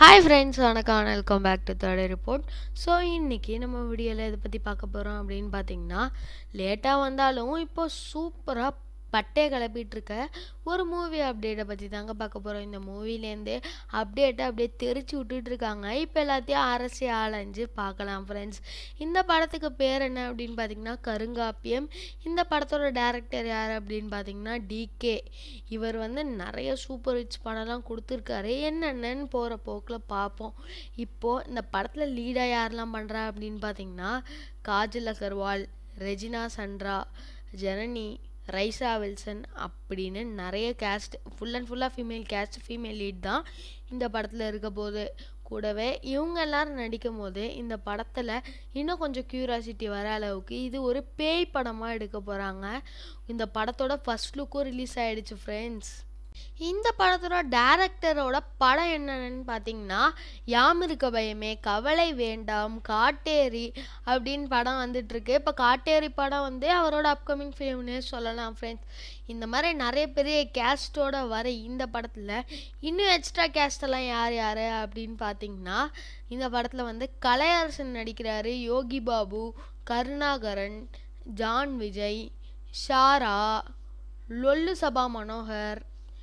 hi friends வணக்கம் welcome back to third report so இன்றைக்கி நம்ம வீடியோவில் இதை பற்றி பார்க்க போகிறோம் அப்படின்னு பார்த்தீங்கன்னா லேட்டாக வந்தாலும் இப்போ சூப்பராக பட்டையை கிளப்பிட்டு இருக்க ஒரு மூவி அப்டேட்டை பற்றி தாங்க பார்க்க போகிறோம் இந்த மூவிலேருந்து அப்டேட்டை அப்படியே தெரிச்சு விட்டுட்டு இருக்காங்க இப்போ எல்லாத்தையும் அரசி ஆலஞ்சு பார்க்கலாம் ஃப்ரெண்ட்ஸ் இந்த படத்துக்கு பேர் என்ன அப்படின்னு பார்த்தீங்கன்னா கருங்காப்பியம் இந்த படத்தோட டேரக்டர் யார் அப்படின்னு பார்த்தீங்கன்னா டிகே இவர் வந்து நிறைய சூப்பர் ஹிட்ஸ் படம்லாம் கொடுத்துருக்காரு என்னென்னு போகிற போக்கில் பார்ப்போம் இப்போது இந்த படத்தில் லீடாக யாரெல்லாம் பண்ணுறா அப்படின்னு பார்த்தீங்கன்னா காஜல் அகர்வால் ரெஜினா சண்ட்ரா ஜனனி ரைசா வில்சன் அப்படின்னு நிறைய கேஸ்ட் ஃபுல் அண்ட் ஃபுல்லாக ஃபீமேல் கேஸ்ட் ஃபீமேல் லீட் தான் இந்த படத்தில் இருக்க போது கூடவே இவங்க எல்லாரும் நடிக்கும் போது இந்த படத்தில் இன்னும் கொஞ்சம் க்யூரியாசிட்டி வர அளவுக்கு இது ஒரு பேய் படமாக எடுக்க போகிறாங்க இந்த படத்தோட ஃபஸ்ட் லுக்கும் ரிலீஸ் ஆகிடுச்சு ஃப்ரெண்ட்ஸ் இந்த படத்தோட டேரக்டரோட படம் என்னன்னு பார்த்தீங்கன்னா யாம் இருக்க பயமே கவலை வேண்டாம் காட்டேரி அப்படின்னு படம் வந்துட்டுருக்கு இப்போ காட்டேரி படம் வந்து அவரோட அப்கமிங் ஃபிலிம்னே சொல்லலாம் ஃப்ரெண்ட்ஸ் இந்த மாதிரி நிறைய பெரிய கேஸ்டோட வர இந்த படத்தில் இன்னும் எக்ஸ்ட்ரா கேஸ்டெல்லாம் யார் யார் அப்படின்னு பார்த்தீங்கன்னா இந்த படத்தில் வந்து கலையரசன் நடிக்கிறாரு யோகி பாபு கருணாகரன் ஜான் விஜய் ஷாரா லொல்லு சபா மனோகர்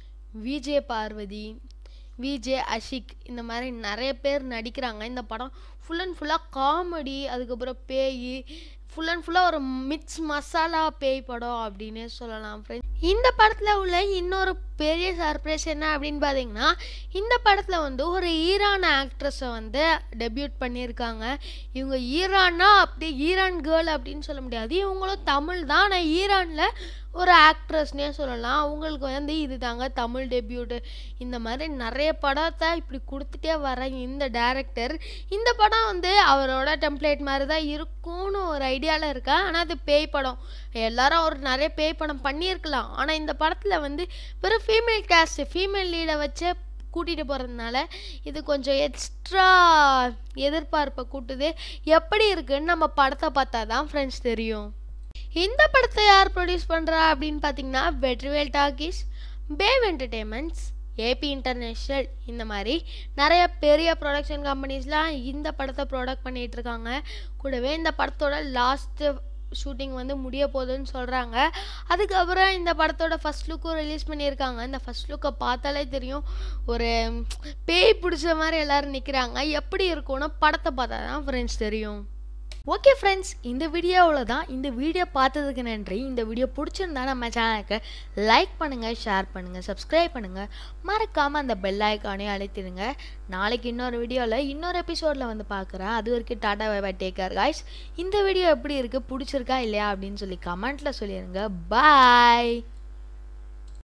விஜே பார்வதி விஜே அஷிக் இந்த மாதிரி நிறைய பேர் நடிக்கிறாங்க இந்த படம் ஃபுல் அண்ட் ஃபுல்லாக காமெடி அதுக்கப்புறம் பேய் ஃபுல் அண்ட் ஃபுல்லாக ஒரு மிக்ஸ் மசாலா பேய் படம் அப்படின்னே சொல்லலாம் ஃப்ரெண்ட்ஸ் இந்த படத்தில் உள்ள இன்னொரு பெரிய சர்ப்ரைஸ் என்ன அப்படின்னு பார்த்தீங்கன்னா இந்த படத்தில் வந்து ஒரு ஈரான் ஆக்ட்ரஸை வந்து டெபியூட் பண்ணியிருக்காங்க இவங்க ஈரான்னா அப்படி ஈரான் கேர்ள் அப்படின்னு சொல்ல முடியாது இவங்களும் தமிழ் தான் ஆனால் ஈரானில் ஒரு ஆக்ட்ரஸ்னே சொல்லலாம் அவங்களுக்கு வந்து இது தாங்க தமிழ் டெபியூட்டு இந்த மாதிரி நிறைய படத்தை இப்படி கொடுத்துட்டே வர இந்த டேரக்டர் இந்த படம் வந்து அவரோட டெம்ப்ளேட் மாதிரி தான் இருக்கும்னு ஒரு ஐடியாவில் இருக்கா ஆனால் அது பேய் படம் எல்லாரும் அவர் நிறைய பேய் படம் பண்ணியிருக்கலாம் ஆனால் இந்த படத்தில் வந்து வெறும் ஃபீமேல் கேஸ்ட் ஃபீமேல் லீடை வச்சு கூட்டிகிட்டு போகிறதுனால இது கொஞ்சம் எக்ஸ்ட்ரா எதிர்பார்ப்பை கூட்டுது எப்படி இருக்குன்னு நம்ம படத்தை பார்த்தா தான் ஃப்ரெண்ட்ஸ் தெரியும் இந்த படத்தை யார் ப்ரொடியூஸ் பண்ணுறா அப்படின்னு பார்த்தீங்கன்னா வெட்ரிவேல் டாக்கீஸ் பேவ் என்டர்டெயின்மெண்ட்ஸ் ஏபி இன்டர்நேஷ்னல் இந்த மாதிரி நிறைய பெரிய ப்ரொடக்ஷன் கம்பெனிஸ்லாம் இந்த படத்தை ப்ரொடக்ட் பண்ணிகிட்டு இருக்காங்க கூடவே இந்த படத்தோட லாஸ்ட்டு ஷூட்டிங் வந்து முடிய போகுதுன்னு சொல்கிறாங்க அதுக்கப்புறம் இந்த படத்தோட ஃபஸ்ட் லுக்கும் ரிலீஸ் பண்ணியிருக்காங்க இந்த ஃபஸ்ட் லுக்கை பார்த்தாலே தெரியும் ஒரு பேய் பிடிச்ச மாதிரி எல்லோரும் நிற்கிறாங்க எப்படி இருக்கும்னு படத்தை பார்த்தா தான் ஃப்ரெண்ட்ஸ் தெரியும் ஓகே ஃப்ரெண்ட்ஸ் இந்த வீடியோவில் தான் இந்த வீடியோ பார்த்ததுக்கு நன்றி இந்த வீடியோ பிடிச்சிருந்தா நம்ம சேனலுக்கு லைக் பண்ணுங்கள் ஷேர் பண்ணுங்கள் சப்ஸ்கிரைப் பண்ணுங்கள் மறக்காமல் அந்த பெல் ஐக்கானே அழைத்திடுங்க நாளைக்கு இன்னொரு வீடியோவில் இன்னொரு எபிசோடில் வந்து பார்க்குறேன் அது வரைக்கும் டாடா பை டேக்கர் காய்ஸ் இந்த வீடியோ எப்படி இருக்குது பிடிச்சிருக்கா இல்லையா அப்படின்னு சொல்லி கமெண்ட்டில் சொல்லிடுங்க பாய்